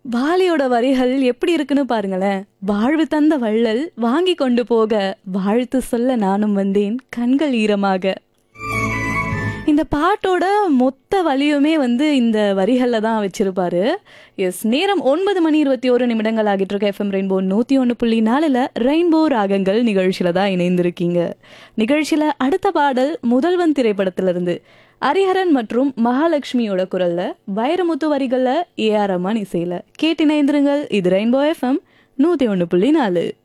வாலியோட வரிகள் எப்படி இருக்குன்னு பாருங்களேன் வாழ்வு தந்த வள்ளல் வாங்கி கொண்டு போக வாழ்த்து சொல்ல நானும் வந்தேன் கண்கள் ஈரமாக இந்த பாட்டோட மொத்த வலியுமே வந்து இந்த வரிகளில் தான் வச்சிருப்பாரு எஸ் நேரம் ஒன்பது மணி இருபத்தி ஒரு நிமிடங்கள் ஆகிட்டு இருக்க எஃப்எம் ரெயின்போ நூற்றி ஒன்று புள்ளி நாலில் ரெயின்போ ராகங்கள் நிகழ்ச்சியில் தான் இணைந்திருக்கீங்க நிகழ்ச்சியில் அடுத்த பாடல் முதல்வன் திரைப்படத்திலிருந்து ஹரிஹரன் மற்றும் மகாலட்சுமியோட குரல்ல வைரமுத்து வரிகளில் ஏஆர் ரஹ்மான் இசையில் கேட்டிணைந்திருங்கள் இது ரெயின்போ எஃப்எம் நூற்றி ஒன்று புள்ளி நாலு